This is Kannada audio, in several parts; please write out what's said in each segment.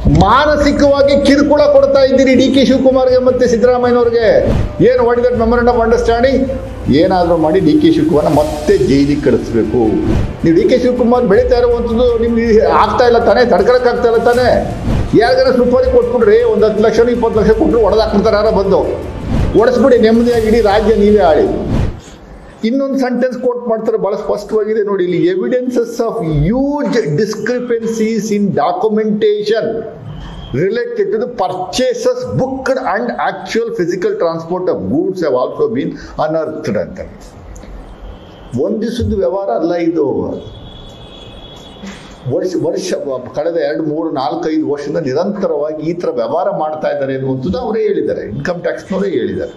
ಮಾನಸಿಕವಾಗಿ ಕಿರುಕುಳ ಕೊಡ್ತಾ ಇದ್ದೀರಿ ಡಿ ಕೆ ಶಿವಕುಮಾರ್ಗೆ ಮತ್ತೆ ಸಿದ್ದರಾಮಯ್ಯನವ್ರಿಗೆ ಏನು ಮಾಡಿದ ಮೆಮೊರಂಡಮ್ ಅಂಡರ್ಸ್ಟ್ಯಾಂಡಿಂಗ್ ಏನಾದರೂ ಮಾಡಿ ಡಿ ಕೆ ಶಿವಕುಮಾರ್ನ ಮತ್ತೆ ಜೈಲಿಗೆ ಕಳಿಸ್ಬೇಕು ನೀವು ಡಿ ಕೆ ಶಿವಕುಮಾರ್ ಬೆಳೀತಾ ಇರುವಂಥದ್ದು ನಿಮ್ಗೆ ಆಗ್ತಾ ಇಲ್ಲ ತಾನೇ ತಡ್ಕೊಳಕ್ಕಾಗ್ತಾ ಇಲ್ಲ ತಾನೇ ಯಾರಿಗಾರ ಸುಪಾರಿ ಕೊಟ್ಬಿಡ್ರಿ ಒಂದು ಹತ್ತು ಲಕ್ಷ ಇಪ್ಪತ್ತು ಲಕ್ಷ ಕೊಟ್ಟರು ಹೊಡೆದಾಕ್ಬಿಡ್ತಾರೆ ಯಾರೋ ಬಂದು ಓಡಿಸ್ಬಿಡಿ ನೆಮ್ಮದಿಯಾಗಿ ಇಡೀ ರಾಜ್ಯ ನೀವೇ ಆಳಿ ಇನ್ನೊಂದು ಸೆಂಟೆನ್ಸ್ ಕೋಟ್ ಮಾಡ್ತಾರೆ ಬಹಳ ಸ್ಪಷ್ಟವಾಗಿದೆ ನೋಡಿ ಇಲ್ಲಿ evidences of huge discrepancies in documentation related to the purchases booked and actual physical transport of goods have also been unearthed ಅಂತ ಒಂದು ದಿವಸದ ವ್ಯವಹಾರ ಅಲ್ಲ ಇದು ವರ್ಷ ವರ್ಷ ಕಳೆದ ಎರಡು ಮೂರು ನಾಲ್ಕೈದು ವರ್ಷದಿಂದ ನಿರಂತರವಾಗಿ ಈ ಥರ ವ್ಯವಹಾರ ಮಾಡ್ತಾ ಇದ್ದಾರೆ ಅನ್ನುವಂಥದ್ದು ಅವರೇ ಹೇಳಿದ್ದಾರೆ ಇನ್ಕಮ್ ಟ್ಯಾಕ್ಸ್ನವರೇ ಹೇಳಿದ್ದಾರೆ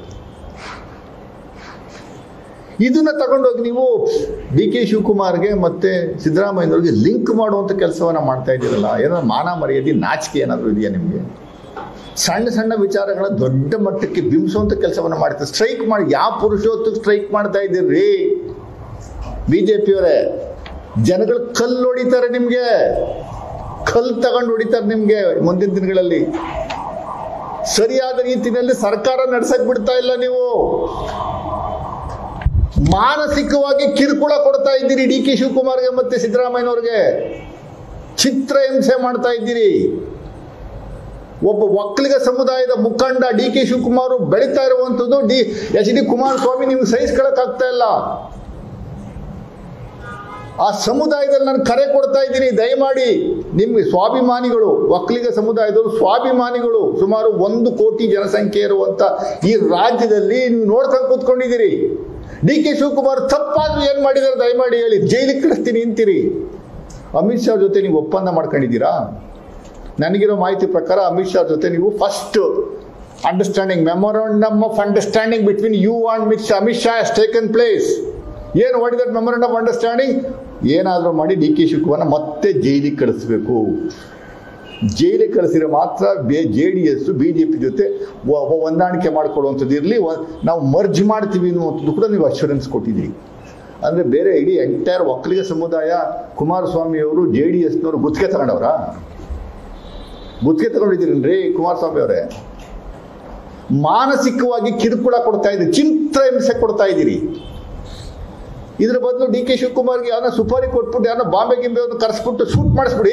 ಇದನ್ನ ತಗೊಂಡೋಗಿ ನೀವು ಡಿ ಕೆ ಶಿವಕುಮಾರ್ಗೆ ಮತ್ತೆ ಸಿದ್ದರಾಮಯ್ಯನವ್ರಿಗೆ ಲಿಂಕ್ ಮಾಡುವಂಥ ಕೆಲಸವನ್ನ ಮಾಡ್ತಾ ಇದ್ದೀರಲ್ಲ ಏನಾದ್ರು ಮಾನ ಮರ್ಯಾದೆ ನಾಚಿಕೆ ಏನಾದರೂ ಇದೆಯಾ ನಿಮಗೆ ಸಣ್ಣ ಸಣ್ಣ ವಿಚಾರಗಳ ದೊಡ್ಡ ಮಟ್ಟಕ್ಕೆ ಬಿಂಬಿಸುವಂಥ ಕೆಲಸವನ್ನ ಮಾಡ್ತಾರೆ ಸ್ಟ್ರೈಕ್ ಮಾಡಿ ಯಾವ ಪುರುಷೋತ್ತಕ್ಕೆ ಸ್ಟ್ರೈಕ್ ಮಾಡ್ತಾ ಇದ್ದೀರಿ ಬಿ ಜೆ ಪಿಯವರೇ ಜನಗಳು ಕಲ್ಲು ಹೊಡಿತಾರೆ ನಿಮಗೆ ಕಲ್ಲು ತಗೊಂಡು ಹೊಡಿತಾರೆ ನಿಮಗೆ ಮುಂದಿನ ದಿನಗಳಲ್ಲಿ ಸರಿಯಾದ ರೀತಿಯಲ್ಲಿ ಸರ್ಕಾರ ನಡ್ಸಕ್ ಬಿಡ್ತಾ ಇಲ್ಲ ನೀವು ಮಾನಸಿಕವಾಗಿ ಕಿರುಕುಳ ಕೊಡ್ತಾ ಇದ್ದೀರಿ ಡಿ ಕೆ ಶಿವಕುಮಾರ್ಗೆ ಮತ್ತೆ ಸಿದ್ದರಾಮಯ್ಯನವ್ರಿಗೆ ಚಿತ್ರ ಹಿಂಸೆ ಮಾಡ್ತಾ ಇದ್ದೀರಿ ಒಬ್ಬ ಒಕ್ಕಲಿಗ ಸಮುದಾಯದ ಮುಖಂಡ ಡಿ ಕೆ ಶಿವಕುಮಾರ್ ಬೆಳೀತಾ ಇರುವಂಥದ್ದು ಡಿ ಎಚ್ ಡಿ ಕುಮಾರಸ್ವಾಮಿ ನೀವು ಸಹಿಸ್ಕೊಳಕ್ ಆಗ್ತಾ ಇಲ್ಲ ಆ ಸಮುದಾಯದಲ್ಲಿ ನಾನು ಕರೆ ಕೊಡ್ತಾ ಇದ್ದೀನಿ ದಯಮಾಡಿ ನಿಮ್ಗೆ ಸ್ವಾಭಿಮಾನಿಗಳು ಒಕ್ಕಲಿಗ ಸಮುದಾಯದವರು ಸ್ವಾಭಿಮಾನಿಗಳು ಸುಮಾರು ಒಂದು ಕೋಟಿ ಜನಸಂಖ್ಯೆ ಇರುವಂತ ಈ ರಾಜ್ಯದಲ್ಲಿ ನೀವು ನೋಡ್ಕೊಂಡು ಕೂತ್ಕೊಂಡಿದ್ದೀರಿ ಡಿ ಕೆ ಶಿವಕುಮಾರ್ ತಪ್ಪಾದ್ರೂ ಏನ್ ಮಾಡಿದಾರೆ ದಯಮಾಡಿ ಹೇಳಿ ಜೈಲಿಗೆ ಕಳಿಸ್ತೀನಿ ಅಂತೀರಿ ಅಮಿತ್ ಶಾ ಜೊತೆ ನೀವು ಒಪ್ಪಂದ ಮಾಡ್ಕೊಂಡಿದ್ದೀರಾ ನನಗಿರೋ ಮಾಹಿತಿ ಪ್ರಕಾರ ಅಮಿತ್ ಶಾ ಜೊತೆ ನೀವು first understanding memorandum of understanding between you and ಮಿತ್ Amit Shah has taken place ಏನು what that memorandum of understanding ಏನಾದರೂ ಮಾಡಿ ಡಿ ಕೆ ಶಿವಕುಮಾರ್ನ ಮತ್ತೆ ಜೈಲಿಗೆ ಕಳಿಸ್ಬೇಕು ಜೈಲಿಗೆ ಕಳಿಸಿದ್ರೆ ಮಾತ್ರ ಬೇ J D S B J P ಜೊತೆ ವ- ವ- ಹೊಂದಾಣಿಕೆ ಮಾಡ್ಕೊಳ್ಳುವಂಥದ್ದು ಇರಲಿ ನಾವು ಮರ್ಜ್ ಮಾಡ್ತೀವಿ ಅನ್ನುವಂಥದ್ದು ಕೂಡ ನೀವು ಅಶ್ಯೂರೆನ್ಸ್ ಕೊಟ್ಟಿದ್ದೀರಿ ಅಂದರೆ ಬೇರೆ ಇಡೀ ಎಂಟೈರ್ ಒಕ್ಕಲಿಗ ಸಮುದಾಯ ಕುಮಾರಸ್ವಾಮಿ ಅವರು ಜೆ ಡಿ ಎಸ್ನವರು ಗುತ್ತಿಗೆ ತಗೊಂಡವ್ರಾ ಗುತ್ತಿಗೆ ತಗೊಂಡಿದ್ದೀರಿ ಕುಮಾರಸ್ವಾಮಿ ಅವರೇ ಮಾನಸಿಕವಾಗಿ ಕಿರುಕುಳ ಕೊಡ್ತಾ ಇದ್ದೀರಿ ಚಿಂತ್ರ ಹಿಂಸೆ ಕೊಡ್ತಾ ಇದ್ದೀರಿ ಇದ್ರ ಬದಲು ಡಿ ಕೆ ಶಿವಕುಮಾರ್ಗೆ ಯಾರನ್ನ ಸುಪಾರಿ ಕೊಟ್ಬಿಟ್ಟು ಯಾರನ್ನ ಬಾಂಬೆ ಗಿಂಬೆ ಒಂದು ಕರೆಸ್ಬಿಟ್ಟು ಶೂಟ್ ಮಾಡಿಸ್ಬಿಡಿ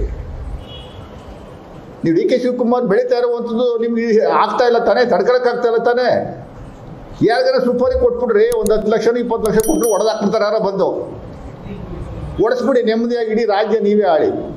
ನೀವು ಡಿ ಕೆ ಶಿವಕುಮಾರ್ ಬೆಳೀತಾ ಇರುವಂಥದ್ದು ನಿಮ್ಗೆ ಆಗ್ತಾ ಇಲ್ಲ ತಾನೇ ತಡ್ಕೊಳಕ್ ಆಗ್ತಾ ಇಲ್ಲ ತಾನೇ ಯಾರಿಗಾರ ಸುಪಾರಿ ಕೊಟ್ಬಿಡ್ರಿ ಒಂದು ಹತ್ತು ಲಕ್ಷ ಇಪ್ಪತ್ತು ಲಕ್ಷ ಕೊಟ್ಟರು ಹೊಡೆದಾಕ್ಬಿಡ್ತಾರೆ ಯಾರೋ ಬಂದು ಓಡಿಸ್ಬಿಡಿ ನೆಮ್ಮದಿಯಾಗಿ ಇಡೀ ರಾಜ್ಯ ನೀವೇ ಆಳಿ